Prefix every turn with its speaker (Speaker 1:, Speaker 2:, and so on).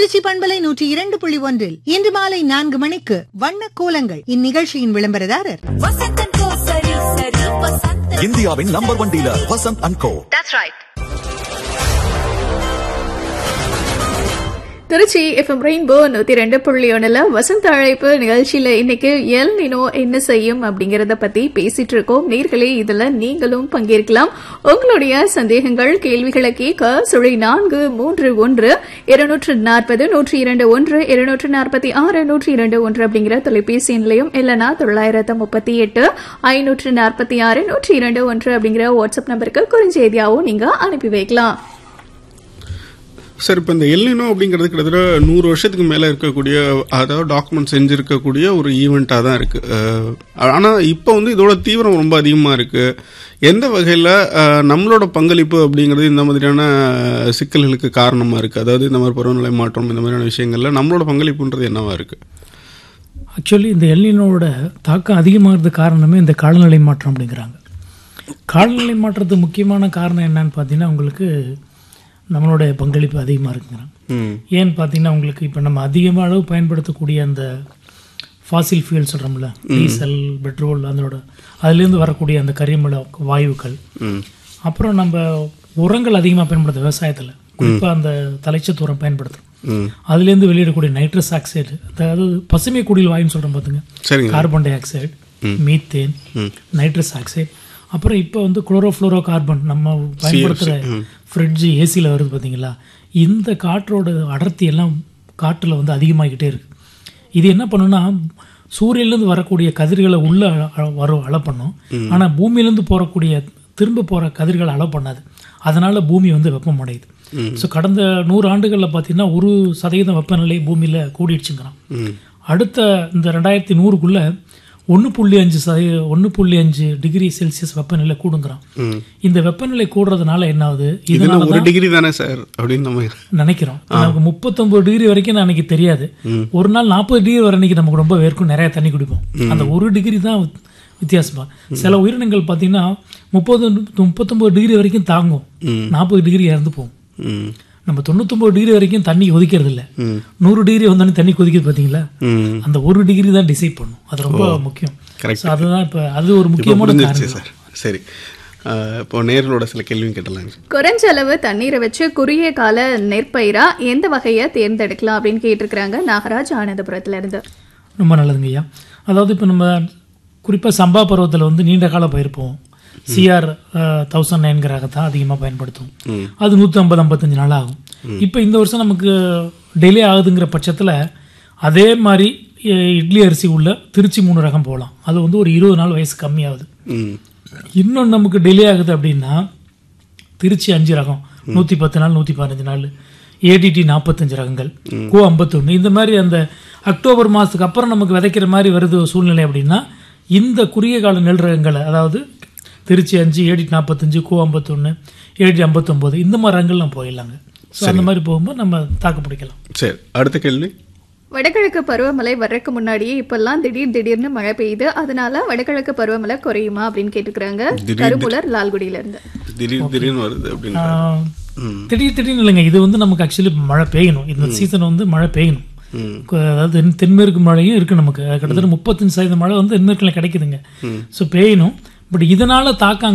Speaker 1: திருச்சி பண்பலை நூற்றி இரண்டு புள்ளி ஒன்றில் இன்று மாலை நான்கு மணிக்கு வண்ண கோலங்கள் இந்நிகழ்ச்சியின் விளம்பரதாரர்
Speaker 2: வசந்தன் கோ சரி சரி வசந்தன்
Speaker 3: இந்தியாவின் number one dealer Vasanth and co
Speaker 4: Tiruchi FM rainbow நூத்தி ரெண்டு புள்ளி ஒண்ணுல வசந்த அழைப்பு நிகழ்ச்சியில இன்னைக்கு எல் நினோ என்ன செய்யும் அப்படிங்கறத பத்தி பேசிட்டு இருக்கோம் நேர்களே இதுல நீங்களும் பங்கேற்கலாம் உங்களுடைய சந்தேகங்கள் கேள்விகளை கேட்க சுழி நான்கு மூன்று ஒன்று இருநூற்று நாற்பது நூற்றி இரண்டு ஒன்று இருநூற்று நாற்பத்தி ஆறு நூற்றி இரண்டு ஒன்று அப்படிங்கிற தொலைபேசி நிலையம் இல்லைனா தொள்ளாயிரத்து முப்பத்தி எட்டு ஐநூற்று நாற்பத்தி ஆறு நூற்றி இரண்டு ஒன்று அப்படிங்கிற வாட்ஸ்அப் நம்பருக்கு குறுஞ்செய்தியாவும் நீங்க அனுப்பி வைக்கலாம்
Speaker 5: சார் இப்போ இந்த எல்லினோ அப்படிங்கிறது கிட்டத்தட்ட நூறு வருஷத்துக்கு மேலே இருக்கக்கூடிய அதாவது டாக்குமெண்ட் செஞ்சிருக்கக்கூடிய ஒரு ஈவெண்ட்டாக தான் இருக்கு ஆனால் இப்போ வந்து இதோட தீவிரம் ரொம்ப அதிகமாக இருக்கு எந்த வகையில் நம்மளோட பங்களிப்பு அப்படிங்கிறது இந்த மாதிரியான சிக்கல்களுக்கு காரணமாக இருக்கு அதாவது இந்த மாதிரி பருவநிலை மாற்றம் இந்த மாதிரியான விஷயங்கள்ல நம்மளோட பங்களிப்புன்றது என்னவா இருக்கு
Speaker 6: ஆக்சுவலி இந்த எல்லினோட தாக்கம் அதிகமாகிறது காரணமே இந்த காலநிலை மாற்றம் அப்படிங்கிறாங்க காலநிலை மாற்றத்துக்கு முக்கியமான காரணம் என்னன்னு பார்த்தீங்கன்னா உங்களுக்கு நம்மளோட பங்களிப்பு அதிகமாக இருக்குங்கிறாங்க
Speaker 5: ம்
Speaker 6: ஏன்னு பார்த்தீங்கன்னா உங்களுக்கு இப்போ நம்ம அதிகமாக அளவு பயன்படுத்தக்கூடிய அந்த ஃபாசில் ஃபியூல் சொல்கிறோம்ல டீசல் பெட்ரோல் அதனோட அதுலேருந்து வரக்கூடிய அந்த கரிமல வாயுக்கள்
Speaker 5: ம்
Speaker 6: அப்புறம் நம்ம உரங்கள் அதிகமாக பயன்படுத்தும் விவசாயத்தில் குறிப்பாக அந்த தலைச்சத்து உரம் பயன்படுத்துகிறோம்
Speaker 5: ம்
Speaker 6: அதுலேருந்து வெளியிடக்கூடிய நைட்ரஸ் ஆக்சைடு அதாவது பசுமை குடில் வாயுன்னு சொல்கிறோம் பார்த்துங்க
Speaker 5: சரிங்க
Speaker 6: carbon dioxide methane nitrous oxide அப்புறம் இப்போ வந்து குளோரோஃப்ளோரோ கார்பன் நம்ம பயன்படுத்துகிற ஃப்ரிட்ஜு ஏசியில் வருது பார்த்தீங்களா இந்த காற்றோட அடர்த்தி எல்லாம் காற்றில் வந்து அதிகமாகிக்கிட்டே இருக்கு இது என்ன பண்ணுன்னா சூரியன்லேருந்து வரக்கூடிய கதிர்களை உள்ள அ- வரும் அலை பண்ணும் ஆனால் பூமியிலேருந்து போகக்கூடிய திரும்ப போகிற கதிர்களை அலை பண்ணாது அதனால பூமி வந்து வெப்பமடையுது ஸோ கடந்த நூறு ஆண்டுகளில் பார்த்தீங்கன்னா ஒரு சதவீதம் வெப்பநிலை பூமியில் கூடிடுச்சுங்கிறான் அடுத்த இந்த ரெண்டாயிரத்தி நூறுக்குள்ள ஒன்று புள்ளி அஞ்சு சதவீதம் ஒன்று புள்ளி அஞ்சு டிகிரி செல்சியஸ் வெப்பநிலை கூடுங்கிறான் இந்த வெப்பநிலை கூடுறதுனால என்ன ஆகுது
Speaker 5: இது
Speaker 6: இதனால
Speaker 5: என்ன ஒரு டிகிரி தானே சார் அப்படின்னு நம்ம
Speaker 6: நினைக்கிறோம் நமக்கு முப்பத்தொன்பது டிகிரி வரைக்கும் நான் அன்னைக்கு தெரியாது ஒரு நாள் நாற்பது டிகிரி வர அன்னைக்கு நமக்கு ரொம்ப வேர்க்கும் நிறைய தண்ணி குடிப்போம் அந்த ஒரு டிகிரி தான் வித்- வித்தியாசமா சில உயிரினங்கள் பார்த்தீங்கன்னா முப்பது முப்பத்தொன்பது டிகிரி வரைக்கும் தாங்கும் நாற்பது டிகிரி இறந்து போகும்
Speaker 5: ம்
Speaker 6: நம்ம தொண்ணூத்தொன்பது டிகிரி வரைக்கும் தண்ணி கொதிக்கிறது இல்ல நூறு டிகிரி வந்தோடனே தண்ணி கொதிக்குது பாத்தீங்களா
Speaker 5: ம்
Speaker 6: அந்த ஒரு டிகிரி தான் டிசைட் பண்ணும் அது ரொம்ப முக்கியம்
Speaker 5: correct.
Speaker 6: So அதுதான் இப்ப அது ஒரு
Speaker 5: இப்போ
Speaker 6: முக்கியமான
Speaker 5: புரிஞ்சிருச்சு
Speaker 6: காரணம்
Speaker 5: சார் சரி அஹ், இப்போ நேர்களோட சில கேள்வியும் கேட்டலாங்க
Speaker 4: குறைஞ்ச அளவு தண்ணீரை வச்சு குறுகிய கால நெற்பயிரா எந்த வகையை தேர்ந்தெடுக்கலாம் அப்படின்னு கேட்டிருக்கிறாங்க நாகராஜ் ஆனந்தபுரத்துல இருந்து
Speaker 6: ரொம்ப நல்லதுங்க ஐயா அதாவது இப்போ நம்ம குறிப்பாக சம்பா பருவத்தில் வந்து நீண்ட கால பயிருப்போம் சிஆர் தௌசண்ட் நைன்கிற தான் அதிகமாக பயன்படுத்தும் அது நூற்றி ஐம்பது ஐம்பத்தஞ்சு நாள் ஆகும் இப்போ இந்த வருஷம் நமக்கு டிலே ஆகுதுங்கிற பட்சத்தில் அதே மாதிரி அஹ், இட்லி அரிசி உள்ள திருச்சி மூணு ரகம் போகலாம் அது வந்து ஒரு இருபது நாள் வயசு கம்மியாகுது
Speaker 5: ம்
Speaker 6: இன்னும் நமக்கு டிலே ஆகுது அப்படின்னா திருச்சி அஞ்சு ரகம் நூற்றி பத்து நாள் நூற்றி பதினஞ்சு நாள் ஏடிடி நாற்பத்தஞ்சு ரகங்கள் கோ ஐம்பத்தொன்று இந்த மாதிரி அந்த அக்டோபர் மாதத்துக்கு அப்புறம் நமக்கு விதைக்கிற மாதிரி வருது ஒரு சூழ்நிலை அப்படின்னா இந்த குறுகிய கால நெல் ரகங்களை அதாவது திருச்சி அஞ்சு ஏடிடி நாற்பத்தஞ்சு கோ ஐம்பத்தொன்று ஏடிடி ஐம்பத்தொம்போது இந்த மாதிரி ரகங்கள்லாம் போயிடலாங்க ஸோ அந்த மாதிரி போகும்போது நம்ம தாக்கு பிடிக்கலாம்
Speaker 5: சரி அடுத்த கேள்வி
Speaker 4: வடகிழக்கு பருவமழை வர்றதுக்கு முன்னாடியே இப்பெல்லாம் திடீர் திடீர்னு மழை பெய்யுது அதனால வடகிழக்கு பருவமழை குறையுமா அப்படின்னு கேட்டுக்கிறாங்க கருமுலர் லால்குடியில இருந்து
Speaker 5: திடீர் திடீர்னு வருது அப்படின்னு
Speaker 6: ஆஹ், திடீர் திடீர்னு இல்லைங்க இது வந்து நமக்கு ஆக்சுவலி மழை பெய்யணும் இந்த சீசன் வந்து மழை பெய்யணும் கு- அதாவது தென் தென்மேற்கு மழையும் இருக்கு நமக்கு கிட்டத்தட்ட முப்பத்தஞ்சு சதவீதம் மழை வந்து தென்மேற்குல கிடைக்குதுங்க ஸோ பெய்யணும் பட் இதனால தாக்கம்